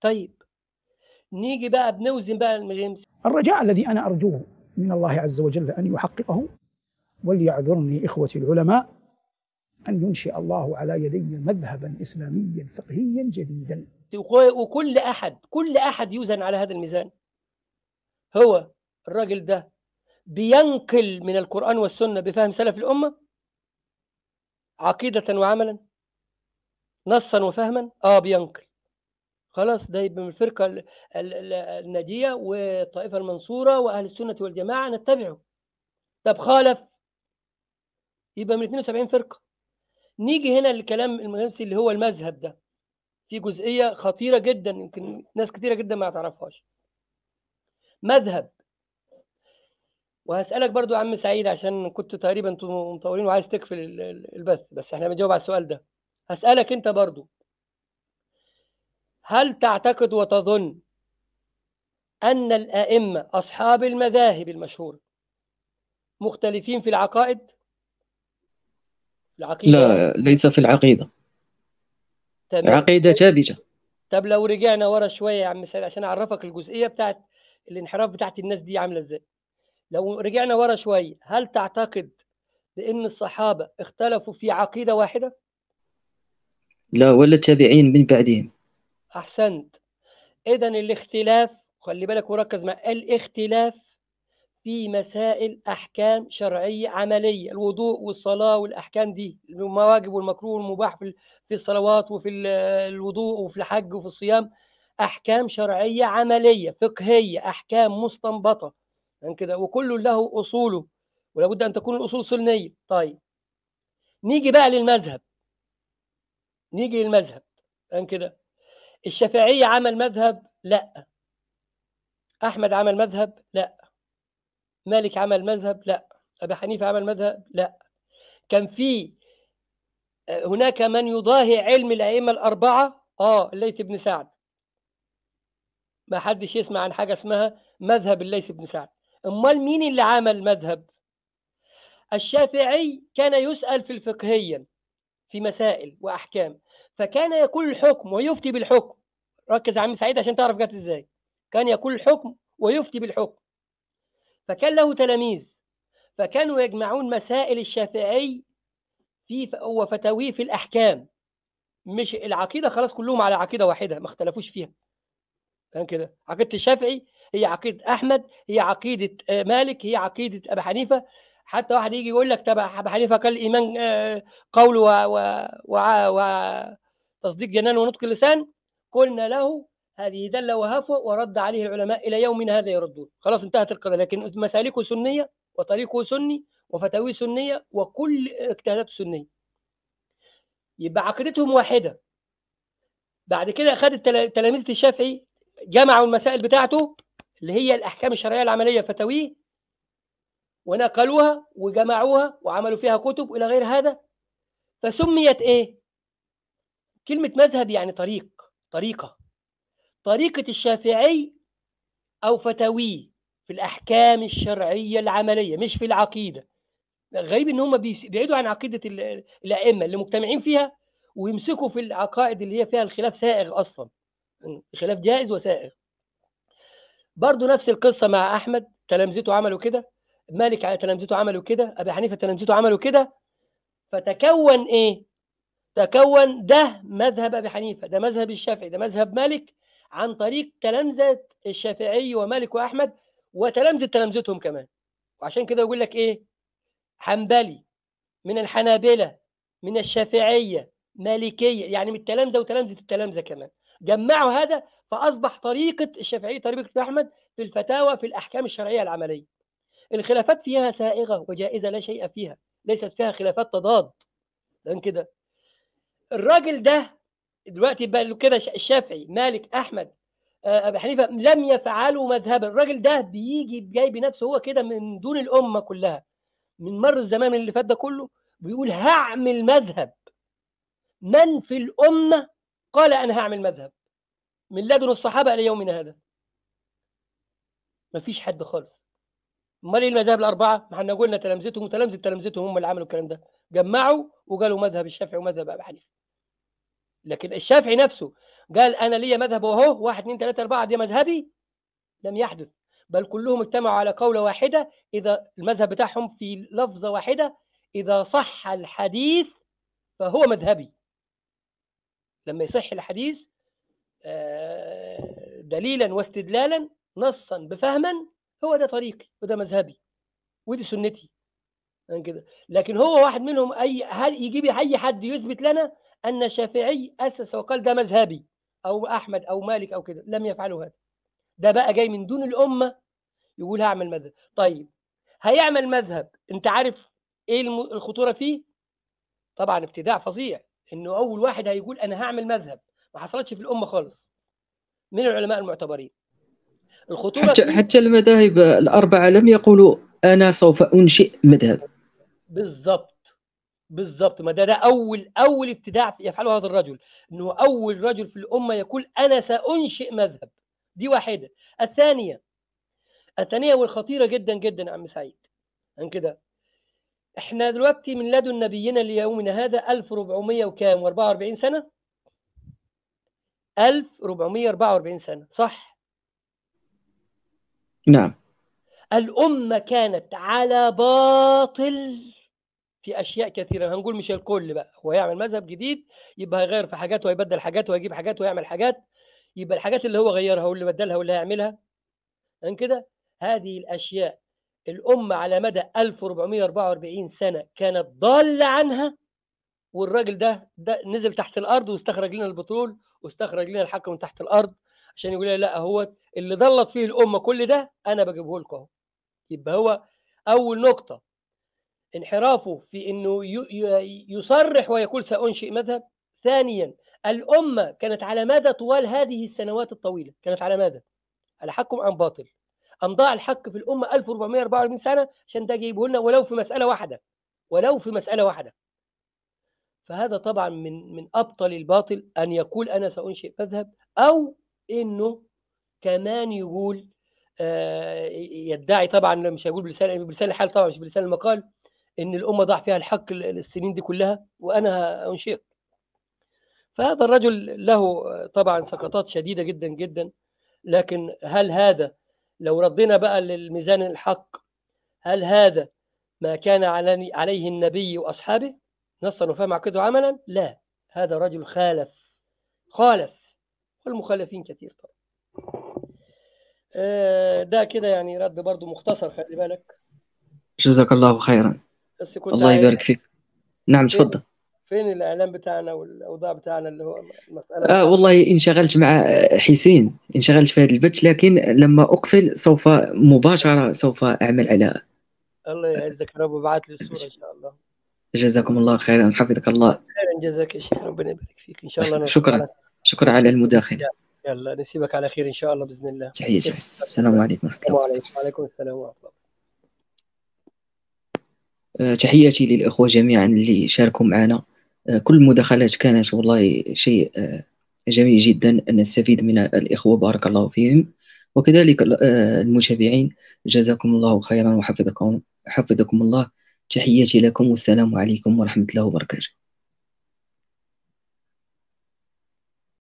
طيب نيجي بقى بنوزن بقى المغمس الرجاء الذي أنا أرجوه من الله عز وجل أن يحققه وليعذرني إخوتي العلماء أن ينشئ الله على يدي مذهبا إسلاميا فقهيا جديدا وكل أحد كل أحد يوزن على هذا الميزان هو الراجل ده بينقل من القرآن والسنة بفهم سلف الأمة عقيدة وعملا نصا وفهما اه بينقل خلاص ده يبقى من الفرقة ال- ال- ال- الناجية والطائفة المنصورة وأهل السنة والجماعة نتبعه طب خالف يبقى من 72 فرقة نيجي هنا لكلام المغنسي اللي هو المذهب ده في جزئية خطيرة جدا يمكن ناس كتيرة جدا ما تعرفهاش مذهب وهسألك برضو يا عم سعيد عشان كنت تقريبا انتوا مطولين وعايز تقفل ال- ال- البث بس احنا بنجاوب على السؤال ده هسألك انت برضو هل تعتقد وتظن أن الأئمة أصحاب المذاهب المشهورة مختلفين في العقائد؟ العقيدة لا ليس في العقيدة تمام عقيدة ثابتة طب لو رجعنا ورا شوية يا عم سعيد عشان أعرفك الجزئية بتاعت الانحراف بتاعت الناس دي عاملة إزاي لو رجعنا ورا شوية هل تعتقد بأن الصحابة اختلفوا في عقيدة واحدة؟ لا ولا التابعين من بعدهم أحسنت إذا الاختلاف خلي بالك وركز مع الاختلاف في مسائل أحكام شرعية عملية الوضوء والصلاة والأحكام دي المواجب والمكروه والمباح في في الصلوات وفي ال- الوضوء وفي الحج وفي الصيام أحكام شرعية عملية فقهية أحكام مستنبطة يعني كده وكل له أصوله ولابد أن تكون الأصول سنية طيب نيجي بقى للمذهب نيجي للمذهب يعني كده الشافعية عمل مذهب لا أحمد عمل مذهب لا مالك عمل مذهب لا أبي حنيفة عمل مذهب لا كان في آه، هناك من يضاهي علم الأئمة الأربعة آه الليث بن سعد ما حدش يسمع عن حاجة اسمها مذهب الليث بن سعد أمال مين اللي عمل مذهب الشافعي كان يسأل في الفقهيا في مسائل وأحكام فكان يقول الحكم ويفتي بالحكم ركز يا عم سعيد عشان تعرف جت ازاي كان يقول الحكم ويفتي بالحكم فكان له تلاميذ فكانوا يجمعون مسائل الشافعي في وفتاويه في الأحكام مش العقيدة خلاص كلهم على عقيدة واحدة ما اختلفوش فيها كان كده عقيدة الشافعي هي عقيدة أحمد هي عقيدة آه، مالك هي عقيدة أبي حنيفة حتى واحد يجي يقول لك تبع أبي حنيفة قال الإيمان آه، قول و, و, و, و تصديق جنان ونطق اللسان قلنا له هذه دلة وهفوة ورد عليه العلماء إلى يومنا هذا يردون خلاص انتهت القضية لكن مسالكه سنية وطريقه سني وفتاويه سنية وكل اجتهاداته سنية يبقى عقيدتهم واحدة بعد كده خد التلا- تلاميذ الشافعي جمعوا المسائل بتاعته اللي هي الأحكام الشرعية العملية فتاويه ونقلوها وجمعوها وعملوا فيها كتب إلى غير هذا فسميت إيه؟ كلمة مذهب يعني طريق طريقة طريقة الشافعي أو فتاويه في الأحكام الشرعية العملية مش في العقيدة غريب إن هم بيس- بيبعدوا عن عقيدة ال- الأئمة اللي مجتمعين فيها ويمسكوا في العقائد اللي هي فيها الخلاف سائغ أصلا الخلاف جائز وسائغ برضو نفس القصة مع أحمد تلامذته عملوا كده مالك على تلامذته عملوا كده أبي حنيفة تلامذته عملوا كده فتكون إيه؟ تكون ده مذهب أبي حنيفة ده مذهب الشافعي ده مذهب مالك عن طريق تلامذة الشافعي ومالك وأحمد وتلامذة تلامذتهم كمان وعشان كده يقول لك إيه؟ حنبلي من الحنابلة من الشافعية مالكية يعني من التلامذة وتلامذة التلامذة كمان جمعوا هذا فأصبح طريقة الشافعية طريقة أحمد في الفتاوى في الأحكام الشرعية العملية الخلافات فيها سائغة وجائزة لا شيء فيها ليست فيها خلافات تضاد لأن كده الراجل ده دلوقتي بقى له كده الشافعي مالك أحمد آه، أبي حنيفة لم يفعلوا مذهبا الراجل ده بيجي جاي بنفسه هو كده من دون الأمة كلها من مر الزمان اللي فات ده كله بيقول هعمل مذهب من في الأمة قال أنا هعمل مذهب من لدن الصحابة إلى يومنا هذا مفيش حد خالص امال ايه المذاهب الاربعه ما احنا قلنا تلامذتهم وتلامذه تلامذتهم هم اللي عملوا الكلام ده جمعوا وقالوا مذهب الشافعي ومذهب ابي حنيفه لكن الشافعي نفسه قال انا ليا مذهب وهو واحد اثنين ثلاثه اربعه دي مذهبي لم يحدث بل كلهم اجتمعوا على قوله واحده اذا المذهب بتاعهم في لفظه واحده اذا صح الحديث فهو مذهبي لما يصح الحديث آه، دليلا واستدلالا نصا بفهما هو ده طريقي وده مذهبي ودي سنتي يعني كده لكن هو واحد منهم اي هل يجيب اي حد يثبت لنا ان الشافعي اسس وقال ده مذهبي او احمد او مالك او كده لم يفعلوا هذا ده بقى جاي من دون الامه يقول هعمل مذهب طيب هيعمل مذهب انت عارف ايه الم- الخطوره فيه طبعا ابتداع فظيع انه اول واحد هيقول انا هعمل مذهب ما حصلتش في الامه خالص من العلماء المعتبرين الخطوره حتى فيه حتى المذاهب الأربعة لم يقولوا أنا سوف أنشئ مذهب بالظبط بالظبط ما ده ده اول اول ابتداع يفعله هذا الرجل انه اول رجل في الامه يقول انا سانشئ مذهب دي واحده الثانيه الثانيه والخطيره جدا جدا يا عم سعيد عن كده احنا دلوقتي من لدن نبينا ليومنا هذا 1400 وكام و44 سنه 1444 سنه صح نعم الأمة كانت على باطل في أشياء كثيرة هنقول مش الكل بقى هو يعمل مذهب جديد يبقى هيغير في حاجات وهيبدل حاجات وهيجيب حاجات ويعمل حاجات يبقى الحاجات اللي هو غيرها واللي بدلها واللي هيعملها عن كده هذه الأشياء الأمة على مدى 1444 سنة كانت ضالة عنها والراجل ده, ده نزل تحت الأرض واستخرج لنا البترول واستخرج لنا الحق من تحت الأرض عشان يقول لنا لا هو اللي ضلت فيه الأمة كل ده أنا بجيبه لكم أهو يبقى هو أول نقطة انحرافه في انه ي- ي- يصرح ويقول سانشئ مذهب ثانيا الامه كانت على مدى طوال هذه السنوات الطويله كانت على مدى على حق عن باطل أم ضاع الحق في الامه 1444 سنه عشان ده جايبه لنا ولو في مساله واحده ولو في مساله واحده فهذا طبعا من من ابطل الباطل ان يقول انا سانشئ مذهب او انه كمان يقول آه، يدعي طبعا مش هيقول بلسان بلسان الحال طبعا مش بلسان المقال ان الامه ضاع فيها الحق ال- السنين دي كلها وانا انشئ فهذا الرجل له طبعا سقطات شديده جدا جدا لكن هل هذا لو ردينا بقى للميزان الحق هل هذا ما كان على- عليه النبي واصحابه نصا وفهما عقيده عملا لا هذا رجل خالف خالف والمخالفين كثير طبعا آه، ده كده يعني رد برضو مختصر خلي بالك جزاك الله خيرا بس كنت الله عايز- يبارك فيك نعم فين تفضل فين الاعلام بتاعنا والاوضاع بتاعنا اللي هو المساله آه والله انشغلت مع حسين انشغلت في هذا البث لكن لما أقفل سوف مباشرة سوف أعمل على الله يعزك يا رب وابعت لي الصوره ان شاء الله جزاكم الله خيرا حفظك الله خيرا جزاك يا شيخ ربنا يبارك فيك ان شاء الله نوصل شكرا على- شكرا على المداخلة يلا نسيبك على خير ان شاء الله باذن الله تحية جميلة السلام عليكم ورحمة السلام الله عليكم وعليكم السلام ورحمه الله آه، تحياتي للإخوة جميعا اللي شاركوا معنا آه، كل المداخلات كانت والله شيء آه، جميل جدا أن نستفيد من الإخوة بارك الله فيهم وكذلك آه، المتابعين جزاكم الله خيرا وحفظكم حفظكم الله تحياتي لكم والسلام عليكم ورحمة الله وبركاته